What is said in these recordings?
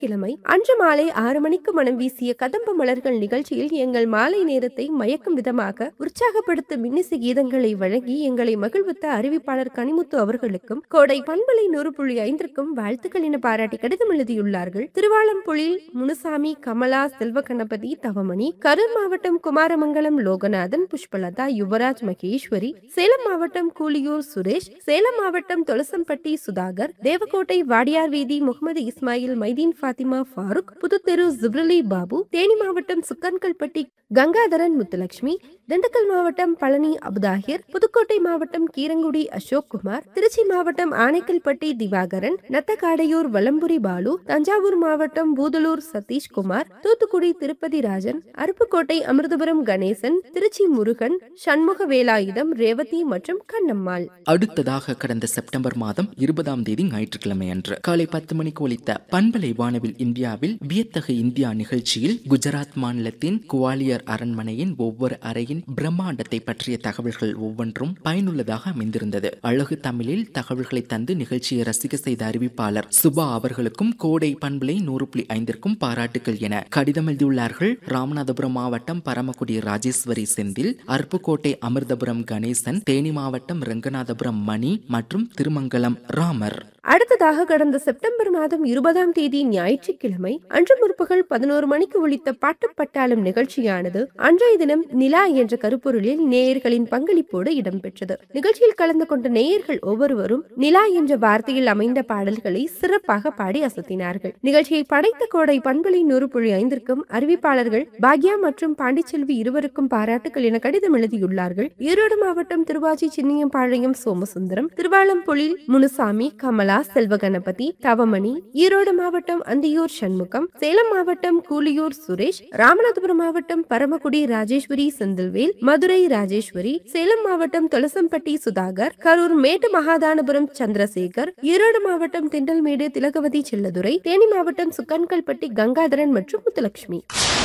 கிழமை அன்று மாலை ஆறு மணிக்கு மனம் வீசிய கதம்ப மலர்கள் நிகழ்ச்சியில் எங்கள் மாலை நேரத்தை மயக்கும் விதமாக உற்சாகப்படுத்தும் மின்னிசை கீதங்களை வழங்கி எங்களை மகிழ்வித்த அறிவிப்பாளர் கனிமுத்து அவர்களுக்கும் கோடை பண்பலை நூறு புள்ளி ஐந்திற்கும் வாழ்த்துக்கள் என பாராட்டி கடிதம் எழுதியுள்ளார்கள் திருவாளம்புலில் முனுசாமி கமலா செல்வ கணபதி தவமணி கரூர் மாவட்டம் குமாரமங்கலம் லோகநாதன் புஷ்பலதா யுவராஜ் மகேஸ்வரி சேலம் மாவட்டம் கூலியூர் சுரேஷ் சேலம் மாவட்டம் தொலசம்பட்டி சுதாகர் தேவக்கோட்டை வாடியார் வீதி முகமது இஸ்மாயில் மைதீன் ஃபாத்திமா ஃபாரூக் புதுத்தெரு ஜிப்ரலி பாபு தேனி மாவட்டம் சுக்கன்கல்பட்டி கங்காதரன் முத்துலட்சுமி திண்டுக்கல் மாவட்டம் பழனி அபுதாகிர் புதுக்கோட்டை மாவட்டம் கீரங்குடி அசோக் குமார் திருச்சி மாவட்டம் ஆனைக்கல்பட்டி திவாகரன் நத்தக்காடையூர் வலம்புரி பாலு தஞ்சாவூர் மாவட்டம் பூதலூர் சதீஷ்குமார் தூத்துக்குடி திருப்பதி ராஜன் அருப்புக்கோட்டை அமிர்தபுரம் கணேசன் திருச்சி முருகன் சண்முக வேலாயுதம் ரேவதி மற்றும் கண்ணம்மாள் அடுத்ததாக கடந்த செப்டம்பர் மாதம் இருபதாம் தேதி ஞாயிற்றுக்கிழமை அன்று காலை பத்து மணிக்கு ஒலித்த பண்பலை வானவில் இந்தியாவில் வியத்தகு இந்தியா நிகழ்ச்சியில் குஜராத் மாநிலத்தின் குவாலியர் அரண்மனையின் ஒவ்வொரு அறையின் பிரம்மாண்டத்தை பற்றிய தகவல்கள் ஒவ்வொன்றும் பயனுள்ளதாக அமைந்திருந்தது அழகு தமிழில் தகவல்களை தந்து நிகழ்ச்சியை ரசிக்க செய்த அறிவிப்பாளர் சுபா அவர்களுக்கும் கோடை பண்பலை நூறு புள்ளி ஐந்திற்கும் பாராட்டுகள் என கடிதம் எழுதியுள்ளார்கள் ராமநாதபுரம் மாவட்டம் பரமக்குடி ராஜேஸ்வரி செந்தில் அருப்புக்கோட்டை அமிர்தபுரம் கணேசன் தேனி மாவட்டம் ரெங்கநாதபுரம் மணி மற்றும் திருமங்கலம் ராமர் அடுத்ததாக கடந்த செப்டம்பர் மாதம் இருபதாம் தேதி ஞாயிற்றுக்கிழமை அன்று முற்பகல் பதினோரு மணிக்கு ஒலித்த பாட்டு பட்டாளம் நிகழ்ச்சியானது அன்றைய தினம் நிலா என்ற கருப்பொருளில் நேயர்களின் பங்களிப்போடு இடம்பெற்றது நிகழ்ச்சியில் கலந்து கொண்ட நேயர்கள் ஒவ்வொருவரும் நிலா என்ற வார்த்தையில் அமைந்த பாடல்களை சிறப்பாக பாடி அசத்தினார்கள் நிகழ்ச்சியை படைத்த கோடை பண்பலை நூறு புள்ளி ஐந்திற்கும் அறிவிப்பாளர்கள் பாக்யா மற்றும் பாண்டிச்செல்வி இருவருக்கும் பாராட்டுகள் என கடிதம் எழுதியுள்ளார்கள் ஈரோடு மாவட்டம் திருவாச்சி சின்னியம்பாளையம் சோமசுந்தரம் திருவாளம்பொழில் முனுசாமி கமலா செல்வ கணபதி தவமணி ஈரோடு மாவட்டம் அந்தியூர் சண்முகம் சேலம் மாவட்டம் கூலியூர் சுரேஷ் ராமநாதபுரம் மாவட்டம் பரமக்குடி ராஜேஸ்வரி செந்தில்வேல் மதுரை ராஜேஸ்வரி சேலம் மாவட்டம் தொலசம்பட்டி சுதாகர் கரூர் மேட்டு மகாதானபுரம் சந்திரசேகர் ஈரோடு மாவட்டம் திண்டல்மேடு திலகவதி செல்லதுரை தேனி மாவட்டம் சுக்கன்கல்பட்டி கங்காதரன் மற்றும் முத்துலட்சுமி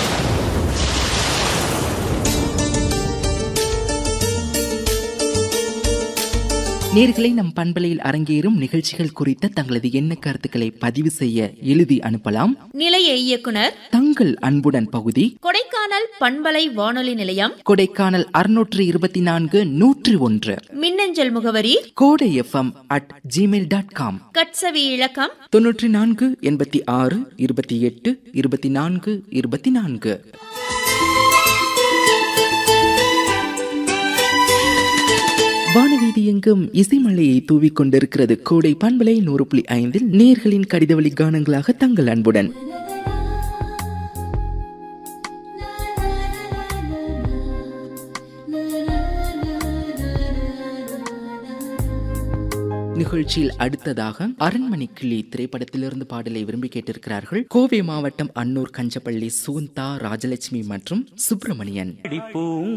நேர்களை நம் பண்பலையில் அரங்கேறும் நிகழ்ச்சிகள் குறித்த தங்களது எண்ண கருத்துக்களை பதிவு செய்ய எழுதி அனுப்பலாம் நிலைய இயக்குனர் தங்கள் அன்புடன் பகுதி கொடைக்கானல் பண்பலை வானொலி நிலையம் கொடைக்கானல் அறுநூற்று இருபத்தி நான்கு நூற்றி ஒன்று மின்னஞ்சல் முகவரி Kodai FM at Gmail dot com கட்சவி இலக்கம் தொன்னூற்றி நான்கு எண்பத்தி ஆறு இருபத்தி எட்டு இருபத்தி நான்கு இருபத்தி நான்கு வானவீதி எங்கும் இசைமலையை தூவிக் கொண்டிருக்கிறது கோடை பண்பலை நூறு புள்ளி ஐந்தில் நேர்களின் கடிதவழி கானங்களாக தங்கள் அன்புடன் நிகழ்ச்சியில் அடுத்ததாக அரண்மனை கிளி திரைப்படத்திலிருந்து பாடலை விரும்பி கேட்டிருக்கிறார்கள் கோவை மாவட்டம் அன்னூர் கஞ்சப்பள்ளி சுகுந்தா ராஜலட்சுமி மற்றும் சுப்பிரமணியன்